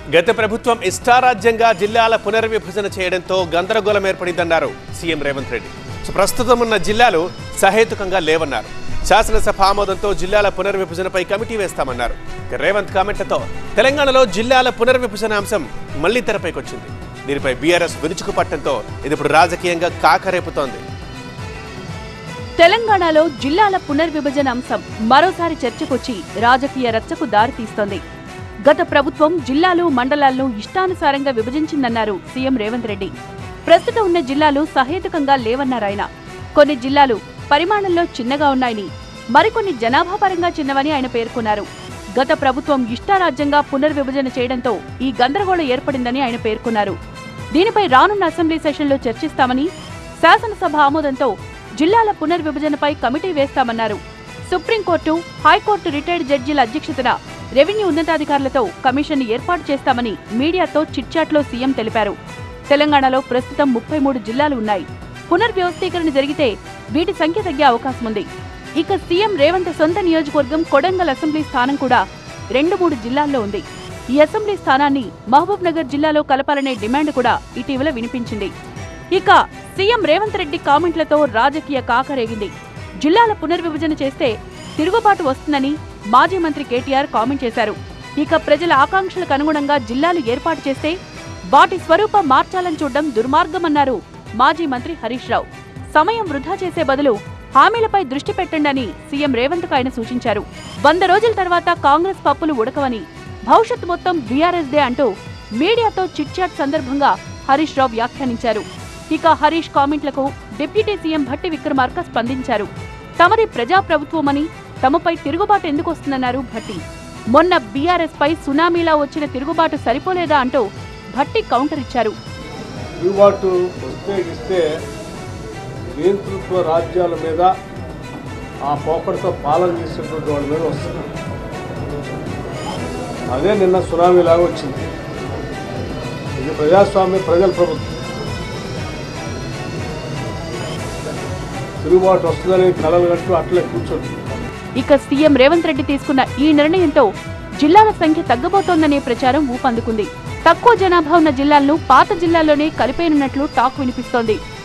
గత ప్రభుత్వం ఇష్టారాజ్యంగా జిల్లాల పునర్విభజన చేయడంతో గందరగోళం ఏర్పడిందన్నారు సీఎం రేవంత్ రెడ్డి సో ప్రస్తుతం ఉన్న జిల్లాలు సహేతుకంగా లేవన్నారు శాసనసభ ఆమోదంతో జిల్లాల పునర్విభజనపై కమిటీ వేస్తామన్నారు ఇక రేవంత్ కామెంట్లతో తెలంగాణలో జిల్లాల పునర్విభజన అంశం మళ్లీ తెరపైకొచ్చింది దీనిపై బీఆర్ఎస్ విరుచుకుపట్టడంతో ఇది ఇప్పుడు రాజకీయంగా కాకరేపుతోంది తెలంగాణలో జిల్లాల పునర్విభజన అంశం మరోసారి చర్చకొచ్చి రాజకీయ రచ్చకు దారితీస్తోంది గత ప్రభుత్వం జిల్లాలు మండలాలను ఇష్టానుసారంగా విభజించిందన్నారు సీఎం రేవంత్ రెడ్డి ప్రస్తుతం ఉన్న జిల్లాలు సహేతుకంగా లేవన్నారాయన కొన్ని జిల్లాలు పరిమాణంలో చిన్నగా ఉన్నాయని మరికొన్ని జనాభా పరంగా చిన్నవని ఆయన పేర్కొన్నారు గత ప్రభుత్వం ఇష్టారాజ్యంగా పునర్విభజన చేయడంతో ఈ గందరగోళం ఏర్పడిందని ఆయన పేర్కొన్నారు దీనిపై రానున్న అసెంబ్లీ సెషన్లో చర్చిస్తామని శాసనసభ ఆమోదంతో జిల్లాల పునర్విభజనపై కమిటీ వేస్తామన్నారు సుప్రీంకోర్టు హైకోర్టు రిటైర్డ్ జడ్జీల అధ్యక్షతన రెవెన్యూ ఉన్నతాధికారులతో కమిషన్ ఏర్పాటు చేస్తామని మీడియాతో చిట్చాట్లో సీఎం తెలిపారు తెలంగాణలో ప్రస్తుతం ముప్పై మూడు జిల్లాలు ఉన్నాయి పునర్వ్యవస్థీకరణ జరిగితే వీటి సంఖ్య తగ్గే అవకాశం ఉంది ఇక సీఎం రేవంత్ సొంత నియోజకవర్గం కొడంగల్ అసెంబ్లీ స్థానం కూడా రెండు మూడు జిల్లాల్లో ఉంది ఈ అసెంబ్లీ స్థానాన్ని మహబూబ్ నగర్ జిల్లాలో కలపాలనే డిమాండ్ కూడా ఇటీవల వినిపించింది ఇక సీఎం రేవంత్ రెడ్డి కామెంట్లతో రాజకీయ కాకరేగింది జిల్లాల పునర్విభజన చేస్తే తిరుగుబాటు వస్తుందని మాజీ మంత్రి కేటీఆర్ కామెంట్ చేశారు ఇక ప్రజల ఆకాంక్షలకు అనుగుణంగా జిల్లాలు ఏర్పాటు చేస్తే వాటి స్వరూపం మార్చాలని చూడడం దుర్మార్గమన్నారు మాజీ మంత్రి హరీష్ రావు సమయం వృధా చేసే బదులు హామీలపై దృష్టి పెట్టండని సీఎం రేవంత్ ఆయన సూచించారు వంద రోజుల తర్వాత కాంగ్రెస్ పప్పులు ఉడకవని భవిష్యత్ మొత్తం బీఆర్ఎస్ దే అంటూ మీడియాతో చిట్చాట్ సందర్భంగా హరీష్ రావు వ్యాఖ్యానించారు ఇక హరీష్ కామెంట్లకు డిప్యూటీ సీఎం భట్టి విక్రమార్క స్పందించారు తమది ప్రజాప్రభుత్వమని తమపై తిరుగుబాటు ఎందుకు వస్తుందన్నారు భట్టి మొన్న బీఆర్ఎస్ పై సునామీలా వచ్చిన తిరుగుబాటు సరిపోలేదా అంటూ భట్టి కౌంటర్ ఇచ్చారు తిరుగుబాటు వస్తే ఇస్తే నియంతృత్వ రాజ్యాల మీద ఆ పోకడతో పాలన చేసినటువంటి వాళ్ళ మీద వస్తుంది అదే నిన్న సునామీలాగా వచ్చింది ఇది ప్రజాస్వామ్య ప్రజల ప్రభుత్వం తిరుగుబాటు వస్తుందని కలలు కట్టు అట్లే కూర్చోండి ఇక సీఎం రేవంత్ రెడ్డి తీసుకున్న ఈ నిర్ణయంతో జిల్లాల సంఖ్య తగ్గబోతోందనే ప్రచారం ఊపందుకుంది తక్కువ జనాభా ఉన్న జిల్లాలను పాత జిల్లాల్లోనే కలిపేయనున్నట్లు టాక్ వినిపిస్తోంది